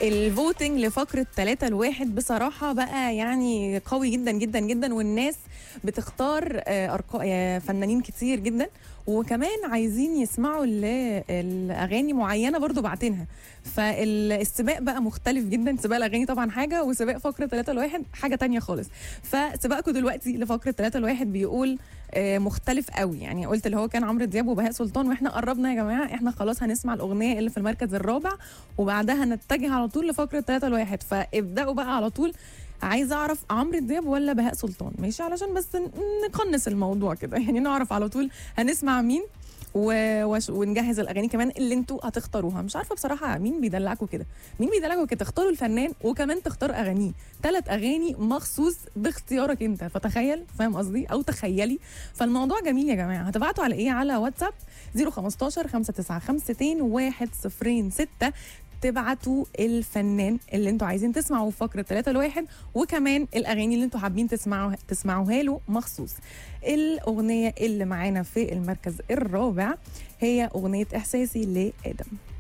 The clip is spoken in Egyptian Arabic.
الفوتنج لفقرة 3 لواحد بصراحة بقى يعني قوي جدا جدا جدا والناس بتختار آه، أرقا- آه، فنانين كتير جدا وكمان عايزين يسمعوا ل- الأغاني معينة برضو بعتينها فالسباق بقى مختلف جدا سباق الأغاني طبعا حاجة وسباق فقرة 3 لواحد حاجة تانية خالص فسباقكم دلوقتي لفقرة 3 لواحد بيقول آه، مختلف قوي يعني قلت اللي هو كان عمرو دياب وبهاء سلطان واحنا قربنا يا جماعه احنا خلاص هنسمع الاغنيه اللي في المركز الرابع وبعدها نتجه على طول لفقره 3 لواحد فابداوا بقى على طول عايزه اعرف عمرو دياب ولا بهاء سلطان ماشي علشان بس ن- نقنص الموضوع كده يعني نعرف على طول هنسمع مين و... وش... ونجهز الاغاني كمان اللي انتوا هتختاروها مش عارفه بصراحه مين بيدلعكوا كده مين بيدلعكوا كده تختاروا الفنان وكمان تختار اغانيه ثلاث اغاني مخصوص باختيارك انت فتخيل فاهم قصدي او تخيلي فالموضوع جميل يا جماعه هتبعتوا على ايه على واتساب 015 595 106 تبعتوا الفنان اللي انتوا عايزين تسمعوا في فقره 3 لواحد وكمان الاغاني اللي انتوا حابين تسمعوا تسمعوها له مخصوص الاغنيه اللي معانا في المركز الرابع هي اغنيه احساسي لادم